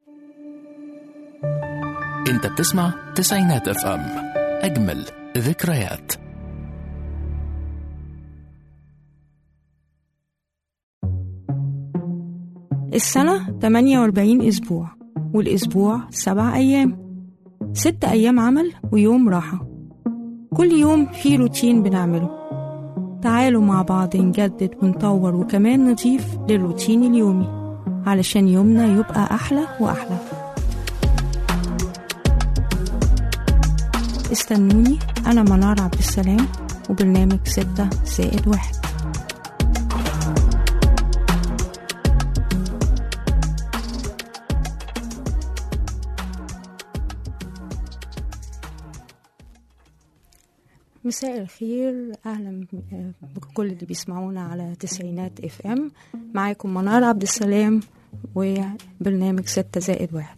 انت بتسمع تسعينات اف ام اجمل ذكريات السنة 48 أسبوع والأسبوع سبع أيام ست أيام عمل ويوم راحة كل يوم في روتين بنعمله تعالوا مع بعض نجدد ونطور وكمان نضيف للروتين اليومي علشان يومنا يبقى أحلى وأحلى استنوني أنا منار عبد السلام وبرنامج ستة زائد واحد مساء الخير اهلا بكل اللي بيسمعونا على تسعينات اف ام معاكم منار عبد السلام وبرنامج ستة زائد واحد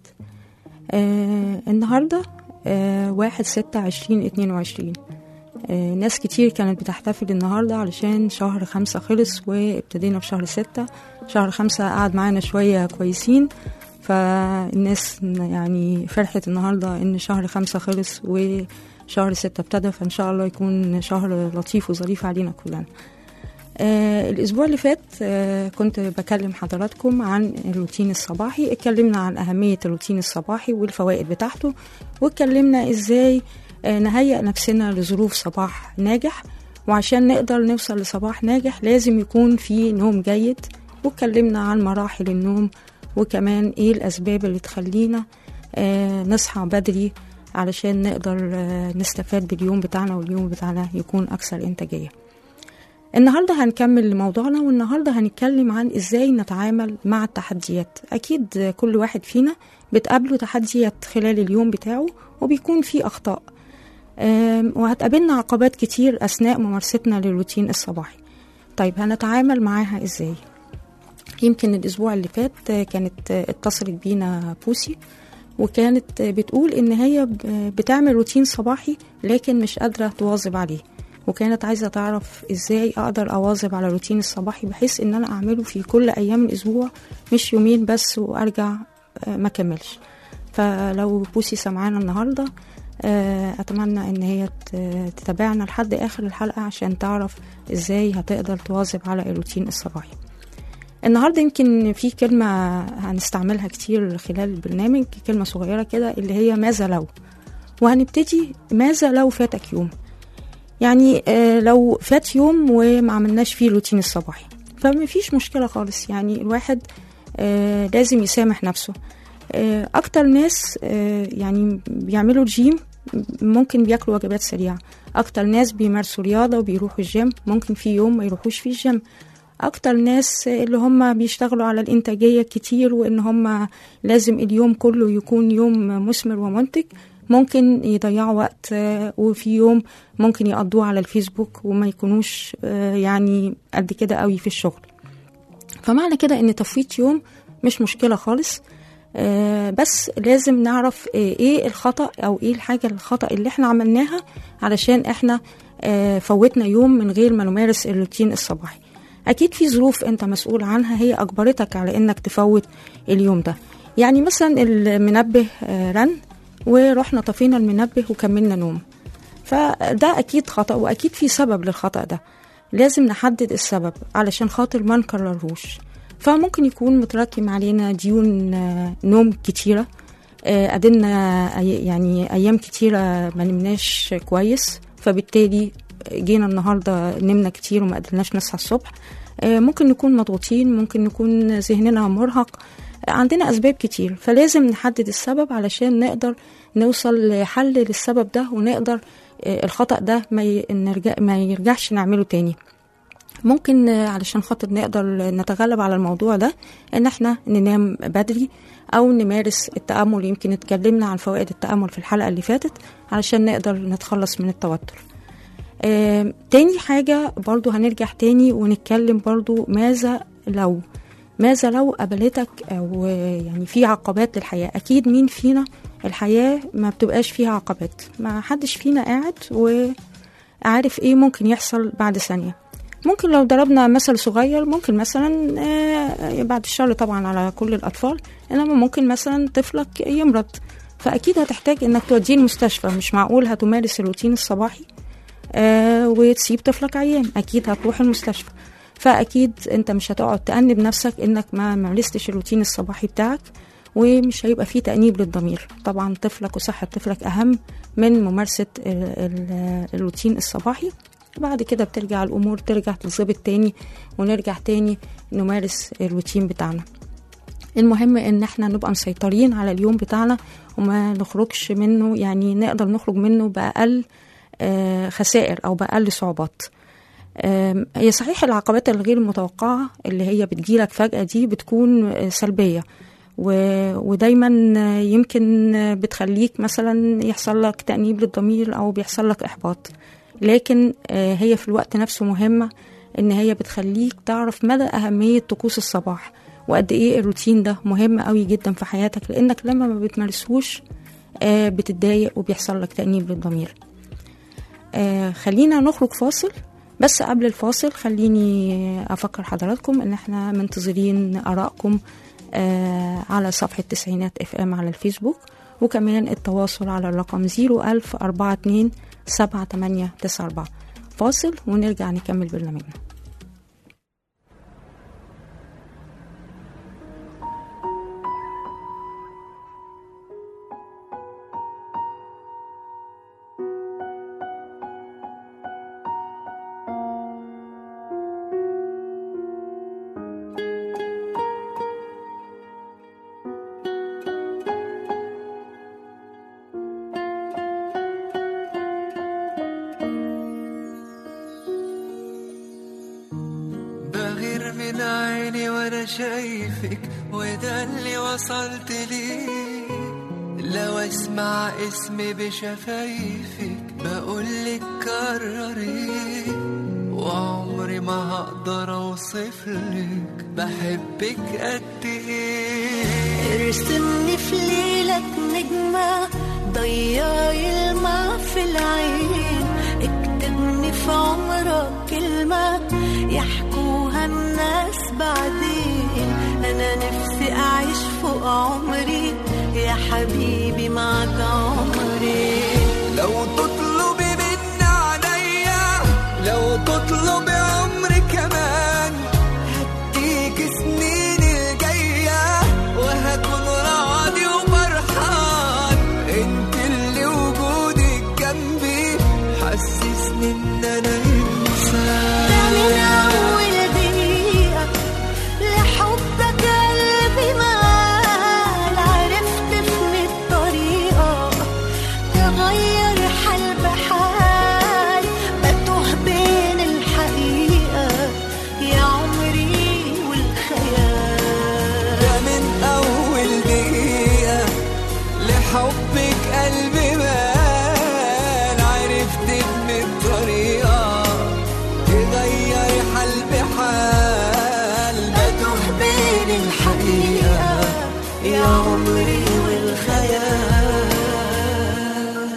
آه النهارده آه واحد ستة عشرين اتنين وعشرين آه ناس كتير كانت بتحتفل النهاردة علشان شهر خمسة خلص وابتدينا في شهر ستة شهر خمسة قعد معانا شوية كويسين فالناس يعني فرحت النهاردة ان شهر خمسة خلص وشهر ستة ابتدى فان شاء الله يكون شهر لطيف وظريف علينا كلنا آه الاسبوع اللي فات آه كنت بكلم حضراتكم عن الروتين الصباحي اتكلمنا عن اهميه الروتين الصباحي والفوائد بتاعته واتكلمنا ازاي آه نهيئ نفسنا لظروف صباح ناجح وعشان نقدر نوصل لصباح ناجح لازم يكون في نوم جيد واتكلمنا عن مراحل النوم وكمان ايه الاسباب اللي تخلينا آه نصحى بدري علشان نقدر آه نستفاد باليوم بتاعنا واليوم بتاعنا يكون اكثر انتاجيه النهاردة هنكمل موضوعنا والنهاردة هنتكلم عن ازاي نتعامل مع التحديات اكيد كل واحد فينا بتقابله تحديات خلال اليوم بتاعه وبيكون فيه اخطاء وهتقابلنا عقبات كتير اثناء ممارستنا للروتين الصباحي طيب هنتعامل معاها ازاي يمكن الاسبوع اللي فات كانت اتصلت بينا بوسي وكانت بتقول ان هي بتعمل روتين صباحي لكن مش قادره تواظب عليه وكانت عايزه تعرف ازاي اقدر اواظب على روتين الصباحي بحيث ان انا اعمله في كل ايام الاسبوع مش يومين بس وارجع ما كملش فلو بوسي سمعانا النهارده اتمنى ان هي تتابعنا لحد اخر الحلقه عشان تعرف ازاي هتقدر تواظب على الروتين الصباحي النهارده يمكن في كلمه هنستعملها كتير خلال البرنامج كلمه صغيره كده اللي هي ماذا لو وهنبتدي ماذا لو فاتك يوم يعني آه لو فات يوم وما عملناش فيه الروتين الصباحي فما فيش مشكله خالص يعني الواحد آه لازم يسامح نفسه آه اكتر ناس آه يعني بيعملوا الجيم ممكن بياكلوا وجبات سريعه اكتر ناس بيمارسوا رياضه وبيروحوا الجيم ممكن في يوم ما يروحوش فيه الجيم اكتر ناس اللي هم بيشتغلوا على الانتاجيه كتير وان هم لازم اليوم كله يكون يوم مثمر ومنتج ممكن يضيعوا وقت وفي يوم ممكن يقضوه على الفيسبوك وما يكونوش يعني قد كده قوي في الشغل فمعنى كده ان تفويت يوم مش مشكله خالص بس لازم نعرف ايه الخطا او ايه الحاجه الخطا اللي احنا عملناها علشان احنا فوتنا يوم من غير ما نمارس الروتين الصباحي اكيد في ظروف انت مسؤول عنها هي اجبرتك على انك تفوت اليوم ده يعني مثلا المنبه رن ورحنا طفينا المنبه وكملنا نوم فده اكيد خطا واكيد في سبب للخطا ده لازم نحدد السبب علشان خاطر ما نكررهوش فممكن يكون متراكم علينا ديون نوم كتيرة قدمنا يعني أيام كتيرة ما نمناش كويس فبالتالي جينا النهاردة نمنا كتير وما قدرناش نصحى الصبح ممكن نكون مضغوطين ممكن نكون ذهننا مرهق عندنا أسباب كتير فلازم نحدد السبب علشان نقدر نوصل لحل للسبب ده ونقدر الخطأ ده ما, نرجع ما يرجعش نعمله تاني ممكن علشان خاطر نقدر نتغلب على الموضوع ده ان احنا ننام بدري او نمارس التأمل يمكن اتكلمنا عن فوائد التأمل في الحلقة اللي فاتت علشان نقدر نتخلص من التوتر آه، تاني حاجة برضو هنرجع تاني ونتكلم برضو ماذا لو ماذا لو قابلتك او يعني في عقبات للحياة اكيد مين فينا الحياة ما بتبقاش فيها عقبات ما حدش فينا قاعد وعارف ايه ممكن يحصل بعد ثانية ممكن لو ضربنا مثل صغير ممكن مثلا آه، بعد الشر طبعا على كل الأطفال إنما ممكن مثلا طفلك يمرض فأكيد هتحتاج إنك توديه المستشفى مش معقول هتمارس الروتين الصباحي آه، وتسيب طفلك عيان أكيد هتروح المستشفى فأكيد أنت مش هتقعد تأنب نفسك إنك ما مارستش الروتين الصباحي بتاعك ومش هيبقى فيه تأنيب للضمير طبعا طفلك وصحة طفلك أهم من ممارسة ال- ال- الروتين الصباحي بعد كده بترجع الأمور ترجع تتظبط تاني ونرجع تاني نمارس الروتين بتاعنا المهم ان احنا نبقى مسيطرين على اليوم بتاعنا وما نخرجش منه يعني نقدر نخرج منه بأقل آه، خسائر او بأقل صعوبات آم، هي صحيح العقبات الغير المتوقعة اللي هي بتجيلك فجأة دي بتكون آه، سلبية و- ودايما آه، يمكن آه، بتخليك مثلا يحصل لك تأنيب للضمير أو بيحصل لك إحباط لكن آه، هي في الوقت نفسه مهمة إن هي بتخليك تعرف مدى أهمية طقوس الصباح وقد إيه الروتين ده مهم قوي جدا في حياتك لأنك لما ما بتمارسهوش آه، بتتضايق وبيحصل لك تأنيب للضمير آه خلينا نخرج فاصل بس قبل الفاصل خليني أفكر حضراتكم إن احنا منتظرين آرائكم آه على صفحة تسعينات اف ام على الفيسبوك وكمان التواصل على الرقم 01042 7894 فاصل ونرجع نكمل برنامجنا بغير من عيني وانا شايفك وده اللي وصلت ليه لو اسمع اسمي بشفايفك بقولك كرري وعمري ما هقدر اوصفلك بحبك قد ايه ارسمني في ليلك نجمة ضيعي الماء في العين اكتبني في عمرك كلمة يحكوها الناس بعدين أنا نفسي أعيش فوق عمري يا حبيبي معك عمري لو تطلبي مني عينيا لو تطلبي عمري كمان هديك سنين الجاية وهكون راضي وفرحان انت اللي وجودك جنبي حسسني ان انا ده من انسان أول دقيقة لحبك قلبي مال عرفت من الطريقة تغير حال بحال بتوه بين الحقيقة يا عمري والخيال ده من أول دقيقة لحبك قلبي مال عرفت إن الطريقة تغير حال بحال بتوه بين الحقيقة يا عمري والخيال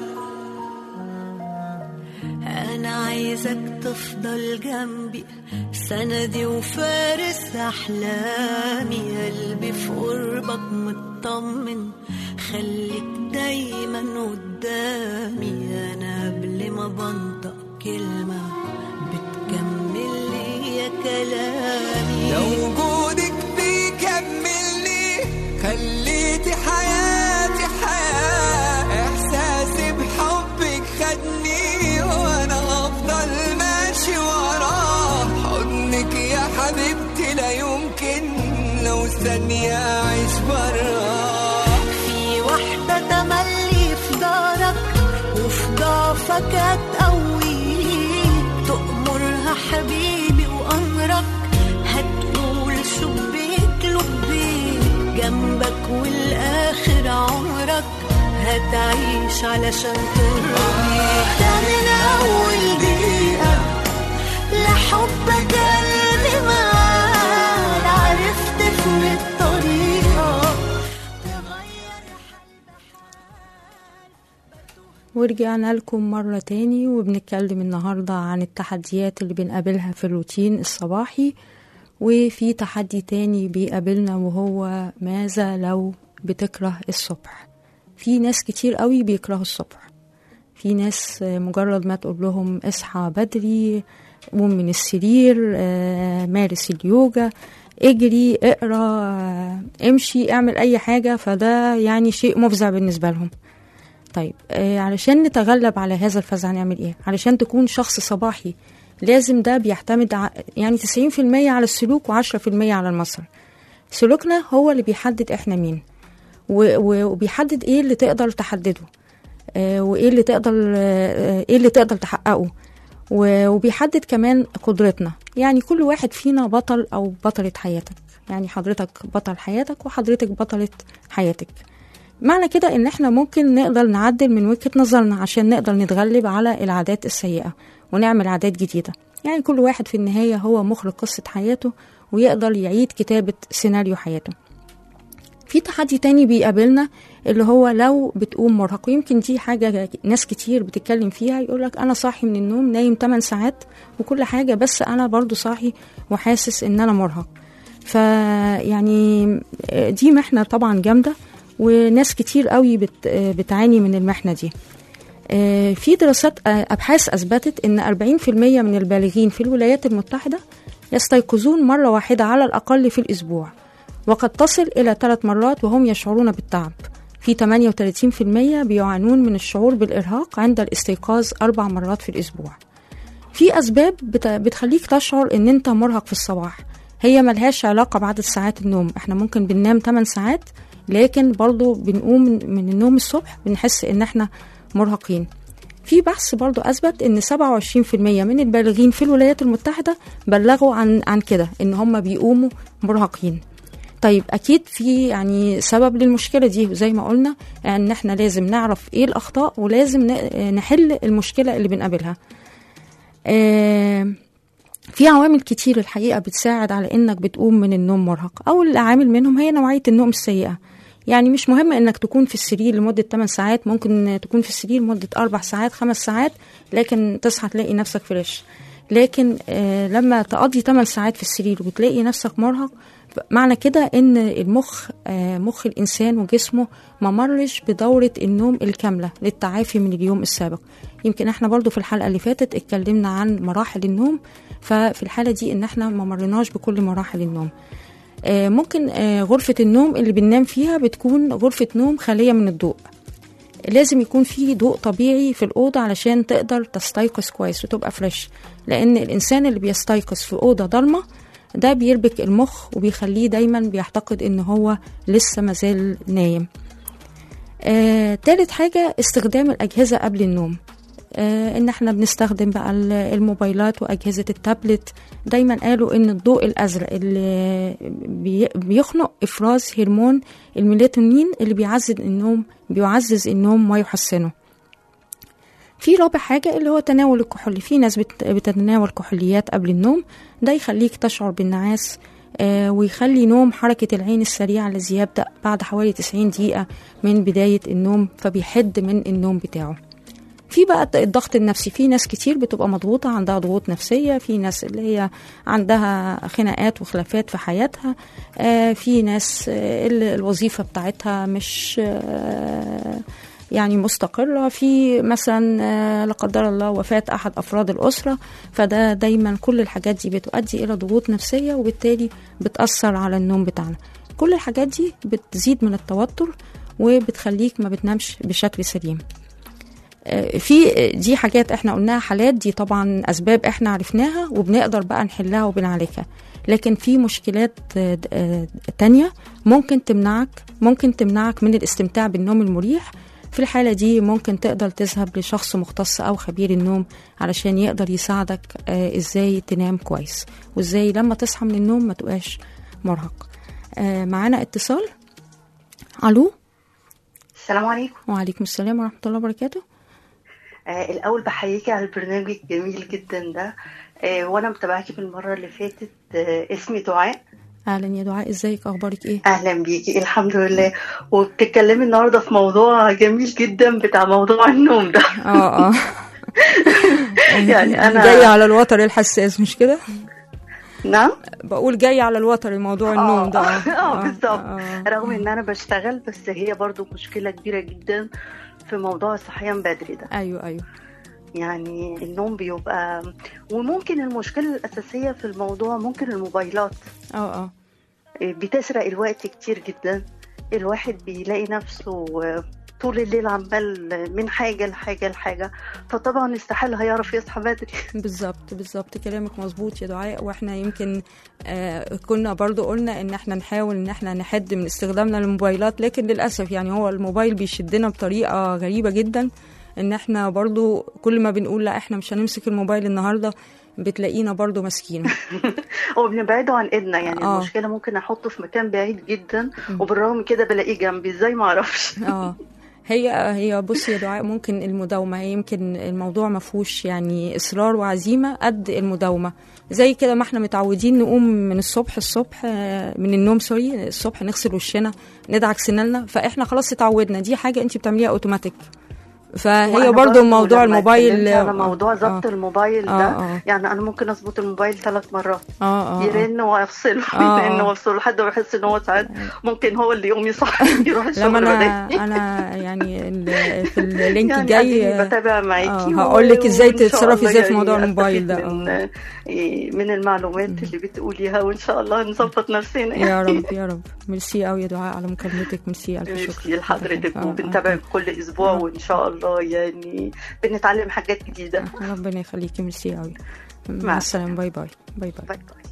أنا عايزك تفضل جنبي سندي وفارس أحلامي قلبي في قربك مطمن خليك دايما قدامي أنا قبل ما بنطق كلمة بتكمل لي يا كلامي لو وجودك بيكملني خليتي حياتي حياة إحساسي بحبك خدني وأنا أفضل ماشي وراه حضنك يا حبيبتي لا يمكن لو ثانية أعيش براه في واحدة تملي في دارك وفي ضعفك هتقويك تأمرها حبيبي وأمرك هتقول شبيك لبيك جنبك والآخر عمرك هتعيش علشان ترضيك ده من أول دقيقة لحبك قلبي مال عرفت في الطريقة تغير ورجعنا لكم مرة تاني وبنتكلم النهاردة عن التحديات اللي بنقابلها في الروتين الصباحي وفي تحدي تاني بيقابلنا وهو ماذا لو بتكره الصبح في ناس كتير قوي بيكرهوا الصبح في ناس آه، مجرد ما تقول لهم اصحى بدري قوم من السرير آه، مارس اليوجا اجري اقرا آه، امشي اعمل اي حاجة فده يعني شيء مفزع بالنسبة لهم طيب آه علشان نتغلب على هذا الفزع نعمل ايه علشان تكون شخص صباحي لازم ده بيعتمد ع... يعني 90% على السلوك و10% على المصدر سلوكنا هو اللي بيحدد احنا مين و... و... وبيحدد ايه اللي تقدر تحدده آه وايه اللي تقدر آه ايه اللي تقدر تحققه و... وبيحدد كمان قدرتنا يعني كل واحد فينا بطل او بطلة حياتك يعني حضرتك بطل حياتك وحضرتك بطلة حياتك معنى كده ان احنا ممكن نقدر نعدل من وجهة نظرنا عشان نقدر نتغلب على العادات السيئة ونعمل عادات جديدة يعني كل واحد في النهاية هو مخرج قصة حياته ويقدر يعيد كتابة سيناريو حياته في تحدي تاني بيقابلنا اللي هو لو بتقوم مرهق ويمكن دي حاجة ناس كتير بتتكلم فيها يقولك أنا صاحي من النوم نايم 8 ساعات وكل حاجة بس أنا برضو صاحي وحاسس إن أنا مرهق فيعني دي محنة طبعا جامدة وناس كتير قوي بت بتعاني من المحنة دي آه، في دراسات آه، أبحاث أثبتت إن 40% من البالغين في الولايات المتحدة يستيقظون مرة واحدة على الأقل في الأسبوع وقد تصل إلى ثلاث مرات وهم يشعرون بالتعب في 38% بيعانون من الشعور بالإرهاق عند الاستيقاظ أربع مرات في الأسبوع في أسباب بت- بتخليك تشعر إن أنت مرهق في الصباح هي ملهاش علاقة بعدد ساعات النوم احنا ممكن بننام 8 ساعات لكن برضو بنقوم من- من النوم الصبح بنحس إن احنا مرهقين في بحث برضو أثبت إن 27% من البالغين في الولايات المتحدة بلغوا عن عن كده إن هم بيقوموا مرهقين طيب اكيد في يعني سبب للمشكله دي وزي ما قلنا ان احنا لازم نعرف ايه الاخطاء ولازم ن- نحل المشكله اللي بنقابلها آه، في عوامل كتير الحقيقه بتساعد على انك بتقوم من النوم مرهق اول عامل منهم هي نوعيه النوم السيئه يعني مش مهم انك تكون في السرير لمده 8 ساعات ممكن تكون في السرير لمده 4 ساعات 5 ساعات لكن تصحى تلاقي نفسك فريش لكن آه لما تقضي 8 ساعات في السرير وتلاقي نفسك مرهق معنى كده ان المخ آه مخ الانسان وجسمه ما مرش بدوره النوم الكامله للتعافي من اليوم السابق يمكن احنا برضو في الحلقه اللي فاتت اتكلمنا عن مراحل النوم ففي الحاله دي ان احنا ما مرناش بكل مراحل النوم آه ممكن آه غرفه النوم اللي بننام فيها بتكون غرفه نوم خاليه من الضوء لازم يكون في ضوء طبيعي في الأوضة علشان تقدر تستيقظ كويس وتبقى فريش لأن الإنسان اللي بيستيقظ في أوضة ضلمة ده بيربك المخ وبيخليه دايما بيعتقد إن هو لسه مازال نايم آه، تالت حاجة استخدام الأجهزة قبل النوم آه، ان احنا بنستخدم بقى ال- الموبايلات واجهزه التابلت دايما قالوا ان الضوء الازرق اللي بي- بيخنق افراز هرمون الميلاتونين اللي بيعزز النوم بيعزز النوم ويحسنه في رابع حاجة اللي هو تناول الكحول في ناس بت- بتتناول كحوليات قبل النوم ده يخليك تشعر بالنعاس آه، ويخلي نوم حركة العين السريعة الذي يبدأ بعد حوالي 90 دقيقة من بداية النوم فبيحد من النوم بتاعه في بقى الضغط النفسي في ناس كتير بتبقى مضغوطة عندها ضغوط نفسية في ناس اللي هي عندها خناقات وخلافات في حياتها آه في ناس آه اللي الوظيفة بتاعتها مش آه يعني مستقرة في مثلا آه لا قدر الله وفاة أحد أفراد الأسرة فده دايما كل الحاجات دي بتؤدي إلى ضغوط نفسية وبالتالي بتأثر على النوم بتاعنا كل الحاجات دي بتزيد من التوتر وبتخليك ما بتنامش بشكل سليم آه، في دي حاجات احنا قلناها حالات دي طبعا اسباب احنا عرفناها وبنقدر بقى نحلها وبنعالجها لكن في مشكلات آه، آه، تانية ممكن تمنعك ممكن تمنعك من الاستمتاع بالنوم المريح في الحالة دي ممكن تقدر تذهب لشخص مختص أو خبير النوم علشان يقدر يساعدك آه، إزاي تنام كويس وإزاي لما تصحى من النوم ما تبقاش مرهق آه، معانا اتصال ألو السلام عليكم وعليكم السلام ورحمة الله وبركاته آه الأول بحييكي على البرنامج الجميل جدا ده آه وأنا متابعاكي من المرة اللي فاتت آه اسمي دعاء اهلا يا دعاء ازيك اخبارك ايه اهلا بيكي الحمد لله وبتتكلمي النهارده في موضوع جميل جدا بتاع موضوع النوم ده اه اه يعني انا جاي على الوتر الحساس مش كده نعم بقول جاي على الوتر موضوع النوم ده اه اه بالظبط آه. رغم ان انا بشتغل بس هي برضو مشكله كبيره جدا في موضوع الصحيان بدري ده ايوه ايوه يعني النوم بيبقى وممكن المشكله الاساسيه في الموضوع ممكن الموبايلات اه اه بتسرق الوقت كتير جدا الواحد بيلاقي نفسه طول الليل عمال من حاجة لحاجة لحاجة فطبعا استحالة هيعرف يصحى بدري بالظبط بالظبط كلامك مظبوط يا دعاء واحنا يمكن آه كنا برضو قلنا ان احنا نحاول ان احنا نحد من استخدامنا للموبايلات لكن للاسف يعني هو الموبايل بيشدنا بطريقه غريبه جدا ان احنا برضو كل ما بنقول لا احنا مش هنمسك الموبايل النهارده بتلاقينا برضو ماسكينه وبنبعده عن ايدنا يعني آه. المشكلة ممكن احطه في مكان بعيد جدا وبالرغم كده بلاقيه جنبي ازاي ما اعرفش اه هي هي بصي يا دعاء ممكن المداومه هي يمكن الموضوع ما فيهوش يعني اصرار وعزيمه قد المداومه زي كده ما احنا متعودين نقوم من الصبح الصبح آه، من النوم سوري الصبح نغسل وشنا ندعك سناننا فاحنا خلاص اتعودنا دي حاجه انت بتعمليها اوتوماتيك فهي وأنا برضو برضو موضوع لما الموبايل اتكلمت على موضوع ضبط آه. الموبايل آه، ده آه. يعني انا ممكن اظبط الموبايل ثلاث مرات اه اه يرن وافصله آه، يرن آه. وافصله لحد ما احس ان هو ساعات ممكن هو اللي يقوم يصحي يروح لما الشغل انا بدري. انا يعني ال- في اللينك يعني الجاي أديني بتابع معاكي آه، و- هقول لك ازاي وإن شاء تتصرفي الله ازاي في يعني موضوع الموبايل ده أستفيد آه. من من المعلومات اللي بتقوليها وان شاء الله نظبط نفسنا يا رب يا رب ميرسي قوي يا دعاء على مكالمتك ميرسي الف شكر ميرسي لحضرتك آه، وبنتابع آه. كل اسبوع آه. وان شاء الله يعني بنتعلم حاجات جديده ربنا يخليكي ميرسي قوي مع مع السلامه باي باي باي باي باي باي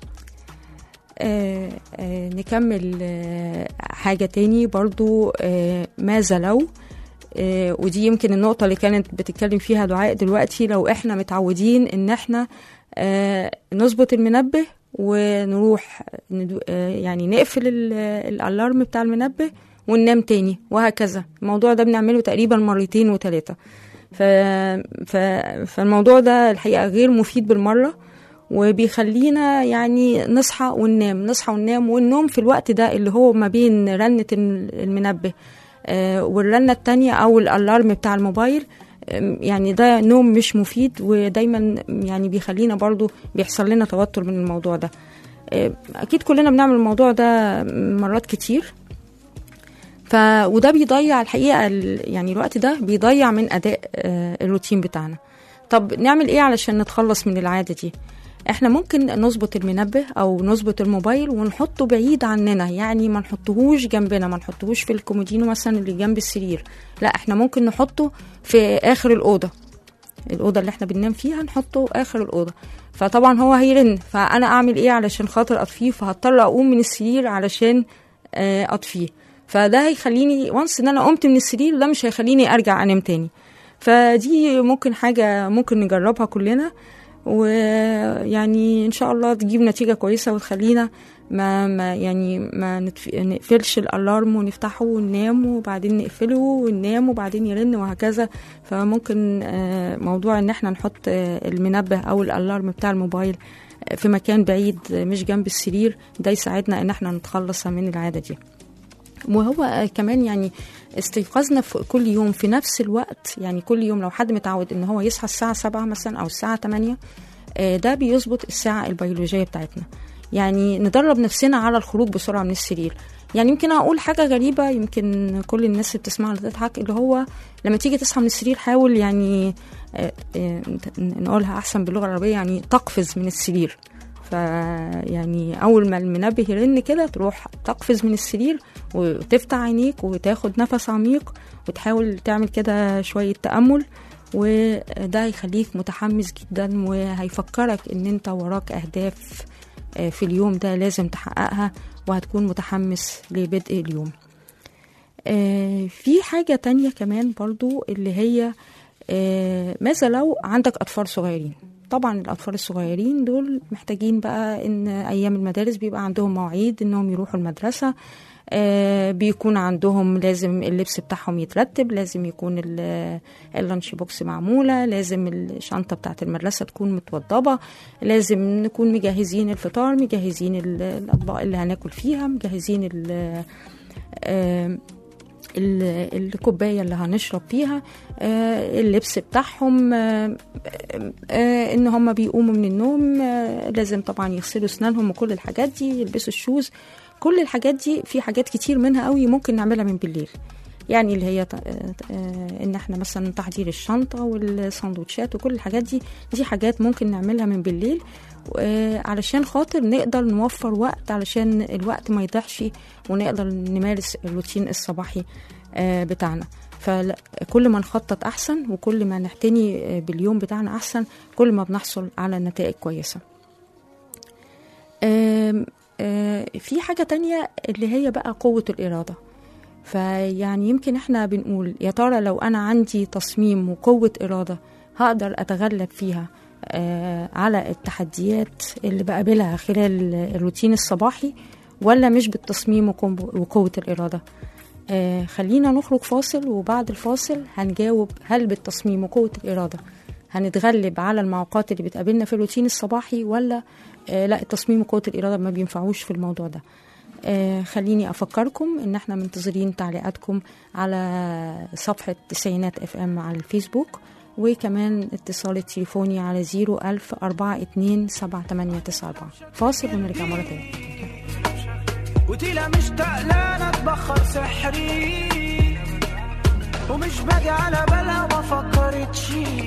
آه آه نكمل آه حاجة تاني برضو آه ماذا لو آه ودي يمكن النقطة اللي كانت بتتكلم فيها دعاء دلوقتي لو احنا متعودين ان احنا آه نظبط المنبه ونروح ندو آه يعني نقفل ال- الالارم بتاع المنبه وننام تاني وهكذا الموضوع ده بنعمله تقريبا مرتين وثلاثة ف... ف... فالموضوع ده الحقيقة غير مفيد بالمرة وبيخلينا يعني نصحى وننام نصحى وننام والنوم في الوقت ده اللي هو ما بين رنة الم- المنبه آه، والرنة التانية أو الألارم بتاع الموبايل آم، يعني ده نوم مش مفيد ودايما يعني بيخلينا برضو بيحصل لنا توتر من الموضوع ده آه، أكيد كلنا بنعمل الموضوع ده مرات كتير ف وده بيضيع الحقيقه ال- يعني الوقت ده بيضيع من اداء آه، الروتين بتاعنا طب نعمل ايه علشان نتخلص من العاده دي احنا ممكن نظبط المنبه او نظبط الموبايل ونحطه بعيد عننا يعني ما نحطهوش جنبنا ما نحطهوش في الكومودينو مثلا اللي جنب السرير لا احنا ممكن نحطه في اخر الاوضه الاوضه اللي احنا بننام فيها نحطه اخر الاوضه فطبعا هو هيرن فانا اعمل ايه علشان خاطر اطفيه فهضطر اقوم من السرير علشان آه، اطفيه فده هيخليني وانس ان انا قمت من السرير ده مش هيخليني ارجع انام تاني فدي ممكن حاجه ممكن نجربها كلنا ويعني ان شاء الله تجيب نتيجه كويسه وتخلينا ما, ما يعني ما نتف... نقفلش الالارم ونفتحه وننام وبعدين نقفله وننام وبعدين يرن وهكذا فممكن آه، موضوع ان احنا نحط آه، المنبه او الالارم بتاع الموبايل آه، في مكان بعيد آه، مش جنب السرير ده يساعدنا ان احنا نتخلص من العاده دي وهو آه، كمان يعني استيقاظنا في كل يوم في نفس الوقت يعني كل يوم لو حد متعود ان هو يصحى الساعه 7 مثلا او الساعه 8 آه، ده بيظبط الساعه البيولوجيه بتاعتنا يعني ندرب نفسنا على الخروج بسرعه من السرير يعني يمكن اقول حاجه غريبه يمكن كل الناس اللي بتسمعنا تضحك اللي هو لما تيجي تصحى من السرير حاول يعني آه، آه، نقولها احسن باللغه العربيه يعني تقفز من السرير فيعني اول ما المنبه يرن كده تروح تقفز من السرير وتفتح عينيك وتاخد نفس عميق وتحاول تعمل كده شويه تامل وده هيخليك متحمس جدا وهيفكرك ان انت وراك اهداف آه، في اليوم ده لازم تحققها وهتكون متحمس لبدء اليوم آه، في حاجة تانية كمان برضو اللي هي آه، ماذا لو عندك أطفال صغيرين طبعا الأطفال الصغيرين دول محتاجين بقى إن أيام المدارس بيبقى عندهم مواعيد إنهم يروحوا المدرسة آه بيكون عندهم لازم اللبس بتاعهم يترتب لازم يكون ال- اللانش بوكس معمولة لازم الشنطة بتاعت المدرسة تكون متوضبة لازم نكون مجهزين الفطار مجهزين ال- الأطباق اللي هناكل فيها مجهزين ال- آه ال- الكوباية اللي هنشرب فيها آه، اللبس بتاعهم آه، آه، ان هم بيقوموا من النوم آه، لازم طبعا يغسلوا اسنانهم وكل الحاجات دي يلبسوا الشوز كل الحاجات دي في حاجات كتير منها قوي ممكن نعملها من بالليل يعني اللي هي ت- آه، آه، ان احنا مثلا تحضير الشنطه والسندوتشات وكل الحاجات دي دي حاجات ممكن نعملها من بالليل آه، علشان خاطر نقدر نوفر وقت علشان الوقت ما يضيعش ونقدر نمارس الروتين الصباحي آه، بتاعنا فكل ما نخطط احسن وكل ما نعتني آه، باليوم بتاعنا احسن كل ما بنحصل على نتائج كويسه آم، آه، في حاجة تانية اللي هي بقى قوة الإرادة فيعني يمكن احنا بنقول يا ترى لو أنا عندي تصميم وقوة إرادة هقدر أتغلب فيها آه، على التحديات اللي بقابلها خلال الروتين الصباحي ولا مش بالتصميم وقو- وقوة الإرادة آه، خلينا نخرج فاصل وبعد الفاصل هنجاوب هل بالتصميم وقوة الإرادة هنتغلب على المعوقات اللي بتقابلنا في الروتين الصباحي ولا آه لا التصميم وقوة الإرادة ما بينفعوش في الموضوع ده آه خليني أفكركم إن احنا منتظرين تعليقاتكم على صفحة تسعينات اف ام على الفيسبوك وكمان اتصال التليفوني على زيرو ألف أربعة اتنين سبعة تمانية تسعة أربعة فاصل ونرجع مرة تانية وتيلا مشتاق لا اتبخر سحري ومش باجي على بالها ما فكرتش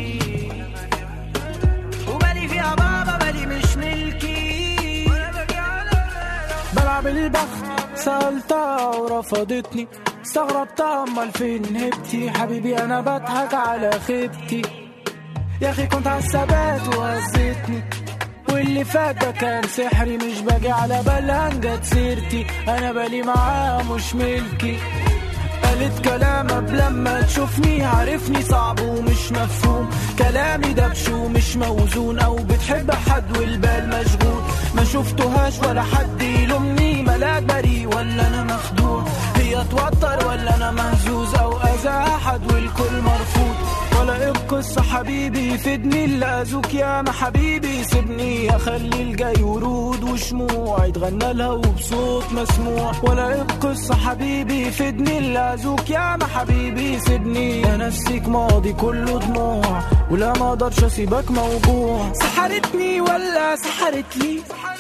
وبالي فيها بابا بالي مش ملكي بلعب البخت سألتها ورفضتني استغربتها امال فين هبتي حبيبي انا بضحك على خيبتي يا اخي كنت عالثبات وهزتني واللي فات ده كان سحري مش باجي على بالها جت سيرتي انا بالي معاها مش ملكي قالت كلام قبل لما تشوفني عارفني صعب ومش مفهوم كلامي دبش ومش موزون او بتحب حد والبال مشغول ما شفتهاش ولا حد يلومني ملاك بريء ولا انا مخدوع هي توتر ولا انا مهزوز او اذى احد والكل مرفوض ولا ايه القصة حبيبي يفيدني اللي اذوك يا ما حبيبي سيبني اخلي الجاي ورود وشموع يتغنى لها وبصوت مسموع ولا ايه القصة حبيبي يفيدني اللي اذوك يا ما حبيبي سيبني انا نسيك ماضي كله دموع ولا ما اقدرش اسيبك موجوع سحرتني ولا سحرت لي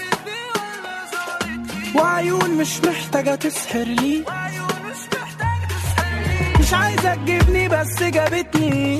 وعيون مش محتاجة تسحر لي مش عايزة تجيبني بس جابتني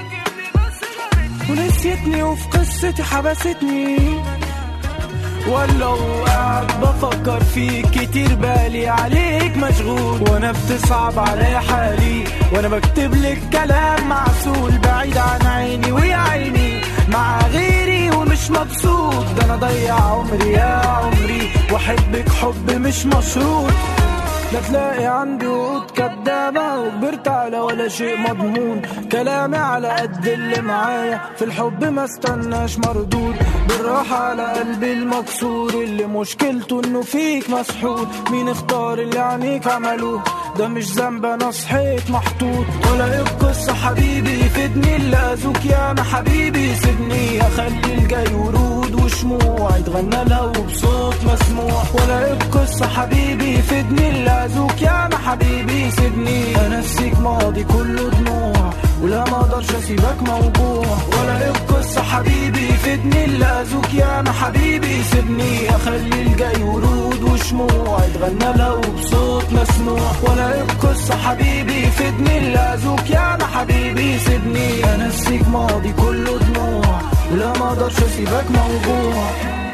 ونسيتني وفي قصتي حبستني ولا وقعد بفكر فيك كتير بالي عليك مشغول وانا بتصعب عليا حالي وانا بكتب لك كلام معسول بعيد عن عيني ويا عيني مع غيري ومش مبسوط ده انا ضيع عمري يا عمري واحبك حب مش مشروط لا تلاقي عندي وقود كدابة وكبرت على ولا شيء مضمون كلامي على قد اللي معايا في الحب ما استناش مردود بالراحة على قلبي المكسور اللي مشكلته انه فيك مسحور مين اختار اللي عينيك عملوه ده مش ذنب انا صحيت محطوط ولا ايه القصة حبيبي يفيدني اللي اذوك يا ما حبيبي سيبني اخلي الجاي ورود وشموع يتغنى لها وبصوت مسموع ولا ايه القصة حبيبي يفيدني اللي اذوك يا ما حبيبي سيبني انا نسيك ماضي كله دموع ولا ما اقدرش اسيبك موجوع ولا ايه القصة حبيبي يفيدني اللي اذوك يا ما حبيبي سيبني اخلي الجاي ورود وشموع يتغنى لها وبصوت مسموع ولا ايه القصة حبيبي يفيدني اللي اذوك يا ما حبيبي سيبني انا نسيك ماضي كله دموع ولا ما اقدرش اسيبك موجوع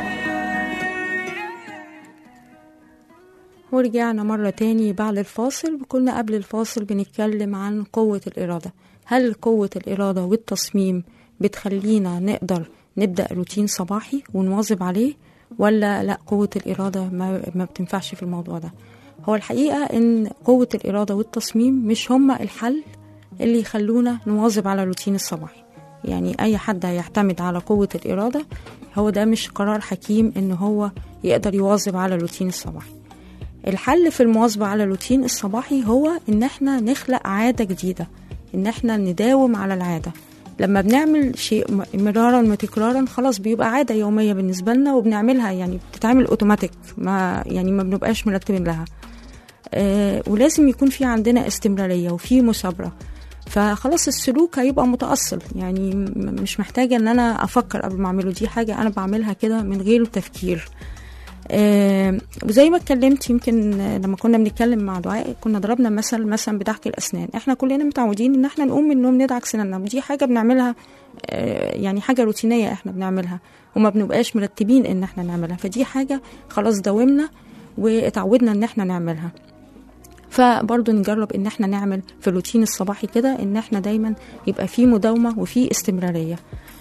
ورجعنا مرة تاني بعد الفاصل كنا قبل الفاصل بنتكلم عن قوة الإرادة هل قوة الإرادة والتصميم بتخلينا نقدر نبدأ روتين صباحي ونواظب عليه ولا لا قوة الإرادة ما, ما بتنفعش في الموضوع ده هو الحقيقة إن قوة الإرادة والتصميم مش هما الحل اللي يخلونا نواظب على الروتين الصباحي يعني أي حد هيعتمد على قوة الإرادة هو ده مش قرار حكيم إن هو يقدر يواظب على الروتين الصباحي الحل في المواظبة على الروتين الصباحي هو إن احنا نخلق عادة جديدة إن احنا نداوم على العادة لما بنعمل شيء م- مرارا وتكرارا خلاص بيبقى عادة يومية بالنسبة لنا وبنعملها يعني بتتعمل اوتوماتيك ما يعني ما بنبقاش مرتبين لها آه ولازم يكون في عندنا استمرارية وفي مثابرة فخلاص السلوك هيبقى متأصل يعني م- مش محتاجة ان انا افكر قبل ما اعمله دي حاجة انا بعملها كده من غير تفكير آه، وزي ما اتكلمت يمكن آه، لما كنا بنتكلم مع دعاء كنا ضربنا مثل مثلا بدعك الاسنان احنا كلنا متعودين ان احنا نقوم من النوم ندعك سناننا ودي حاجه بنعملها آه، يعني حاجه روتينيه احنا بنعملها وما بنبقاش مرتبين ان احنا نعملها فدي حاجه خلاص داومنا واتعودنا ان احنا نعملها فبرضه نجرب ان احنا نعمل في الروتين الصباحي كده ان احنا دايما يبقى في مداومه وفي استمراريه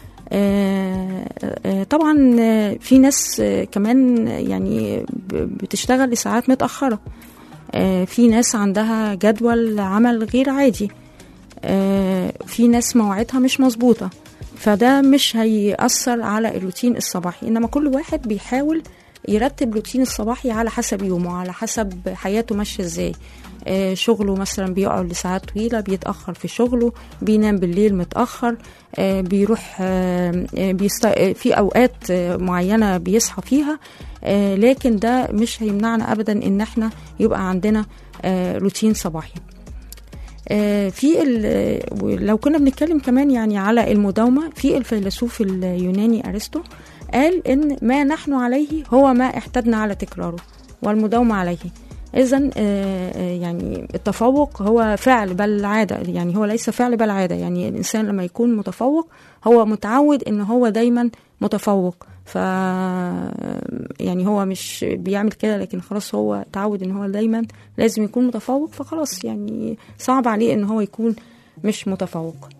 آه، آه، طبعا آه، في ناس آه، كمان يعني ب- بتشتغل لساعات متأخرة آه، في ناس عندها جدول عمل غير عادي آه، في ناس مواعيدها مش مظبوطة فده مش هيأثر على الروتين الصباحي إنما كل واحد بيحاول يرتب روتين الصباحي على حسب يومه على حسب حياته ماشية ازاي آه، شغله مثلا بيقعد لساعات طويلة بيتأخر في شغله بينام بالليل متأخر آه، بيروح آه، آه، بيست... آه، في أوقات آه، معينة بيصحى فيها آه، لكن ده مش هيمنعنا أبدا إن احنا يبقى عندنا آه، روتين صباحي آه، في ال- لو كنا بنتكلم كمان يعني على المداومة في الفيلسوف اليوناني أرسطو قال إن ما نحن عليه هو ما احتدنا على تكراره والمداومة عليه إذا يعني التفوق هو فعل بل عادة يعني هو ليس فعل بل عادة يعني الإنسان لما يكون متفوق هو متعود إن هو دايما متفوق ف يعني هو مش بيعمل كده لكن خلاص هو تعود ان هو دايما لازم يكون متفوق فخلاص يعني صعب عليه ان هو يكون مش متفوق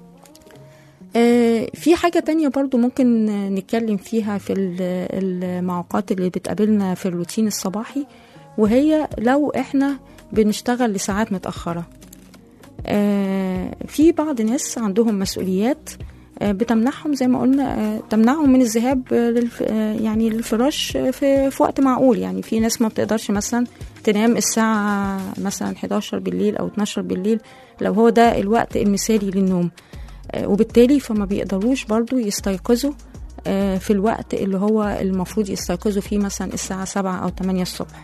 آه، في حاجة تانية برضو ممكن نتكلم فيها في ال- المعوقات اللي بتقابلنا في الروتين الصباحي وهي لو احنا بنشتغل لساعات متأخرة آه، في بعض ناس عندهم مسؤوليات آه، بتمنعهم زي ما قلنا آه، تمنعهم من الذهاب آه، للف آه، يعني للفراش آه، في في وقت معقول يعني في ناس ما بتقدرش مثلا تنام الساعة مثلا 11 بالليل أو 12 بالليل لو هو ده الوقت المثالي للنوم آه، وبالتالي فما بيقدروش برضو يستيقظوا آه، في الوقت اللي هو المفروض يستيقظوا فيه مثلا الساعة 7 أو 8 الصبح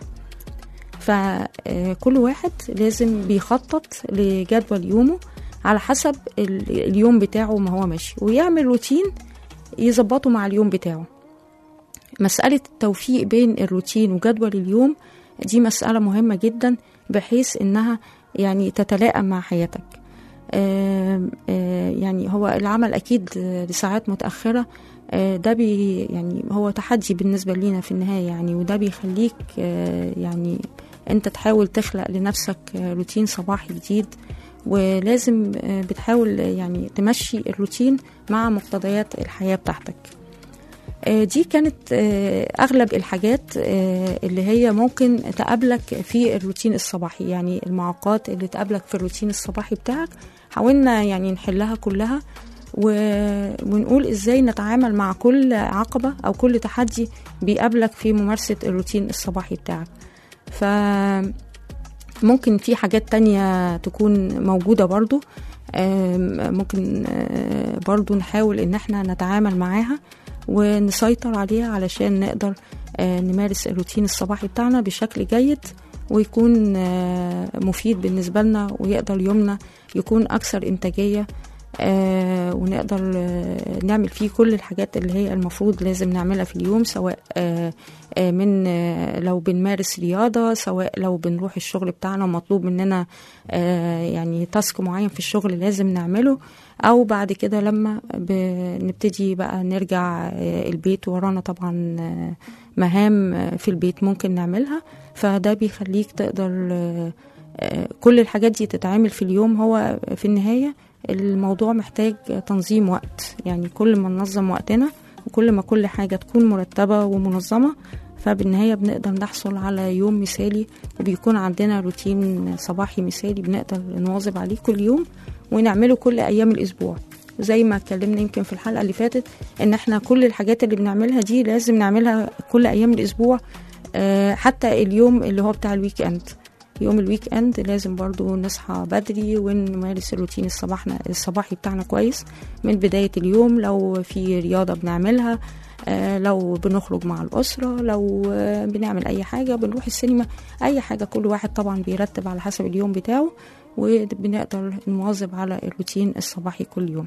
فكل واحد لازم بيخطط لجدول يومه على حسب ال- اليوم بتاعه ما هو ماشي ويعمل روتين يظبطه مع اليوم بتاعه مسألة التوفيق بين الروتين وجدول اليوم دي مسألة مهمة جدا بحيث إنها يعني تتلائم مع حياتك آم، آه، يعني هو العمل أكيد لساعات متأخرة آه، ده بي يعني هو تحدي بالنسبة لينا في النهاية يعني وده بيخليك آه، يعني أنت تحاول تخلق لنفسك آه، روتين صباحي جديد ولازم آه، بتحاول آه، يعني تمشي الروتين مع مقتضيات الحياة بتاعتك آه، دي كانت آه، اغلب الحاجات آه، اللي هي ممكن تقابلك في الروتين الصباحي يعني المعوقات اللي تقابلك في الروتين الصباحي بتاعك حاولنا يعني نحلها كلها و- ونقول ازاي نتعامل مع كل عقبة او كل تحدي بيقابلك في ممارسة الروتين الصباحي بتاعك ف ممكن في حاجات تانية تكون موجودة برضو آم، ممكن آه، برضو نحاول ان احنا نتعامل معاها ونسيطر عليها علشان نقدر آه، نمارس الروتين الصباحي بتاعنا بشكل جيد ويكون آه، مفيد بالنسبة لنا ويقدر يومنا يكون أكثر إنتاجية آه، ونقدر آه، نعمل فيه كل الحاجات اللي هي المفروض لازم نعملها في اليوم سواء آه، آه، من آه، لو بنمارس رياضة سواء لو بنروح الشغل بتاعنا ومطلوب مننا آه، يعني تاسك معين في الشغل لازم نعمله أو بعد كده لما بنبتدي بقى نرجع آه، البيت ورانا طبعا آه، مهام آه، في البيت ممكن نعملها فده بيخليك تقدر آه، آه، كل الحاجات دي تتعامل في اليوم هو في النهاية الموضوع محتاج تنظيم وقت يعني كل ما ننظم وقتنا وكل ما كل حاجة تكون مرتبة ومنظمة فبالنهاية بنقدر نحصل على يوم مثالي وبيكون عندنا روتين صباحي مثالي بنقدر نواظب عليه كل يوم ونعمله كل أيام الأسبوع زي ما اتكلمنا يمكن في الحلقه اللي فاتت ان احنا كل الحاجات اللي بنعملها دي لازم نعملها كل ايام الاسبوع آه، حتى اليوم اللي هو بتاع الويك اند يوم الويك اند لازم برضو نصحى بدري ونمارس الروتين الصباحنا الصباحي بتاعنا كويس من بداية اليوم لو في رياضة بنعملها آه، لو بنخرج مع الأسرة لو آه، بنعمل أي حاجة بنروح السينما أي حاجة كل واحد طبعا بيرتب على حسب اليوم بتاعه وبنقدر نواظب على الروتين الصباحي كل يوم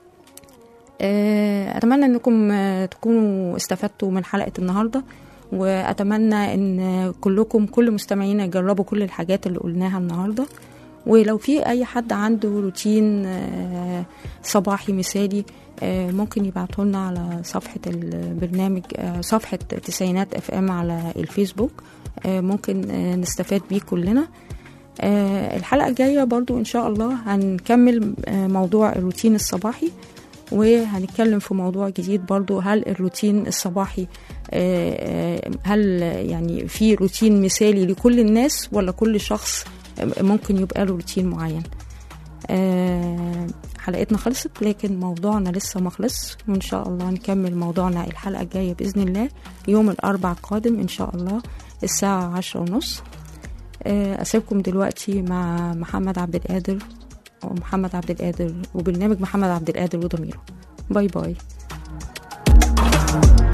آه، أتمنى أنكم آه، تكونوا استفدتوا من حلقة النهاردة وأتمنى أن كلكم كل مستمعينا يجربوا كل الحاجات اللي قلناها النهاردة ولو في أي حد عنده روتين آه، صباحي مثالي آه، ممكن يبعته لنا على صفحة البرنامج آه، صفحة تسعينات اف ام على الفيسبوك آه، ممكن آه، نستفاد بيه كلنا آه، الحلقة الجاية برضو إن شاء الله هنكمل آه، موضوع الروتين الصباحي وهنتكلم في موضوع جديد برضو هل الروتين الصباحي آه، آه، هل يعني في روتين مثالي لكل الناس ولا كل شخص ممكن يبقى له روتين معين آه، حلقتنا خلصت لكن موضوعنا لسه ما خلص وان شاء الله نكمل موضوعنا الحلقة الجاية بإذن الله يوم الأربع القادم إن شاء الله الساعة عشرة ونص آه، أسيبكم دلوقتي مع محمد عبد القادر ومحمد عبد القادر وبرنامج محمد عبد القادر وضميره باي باي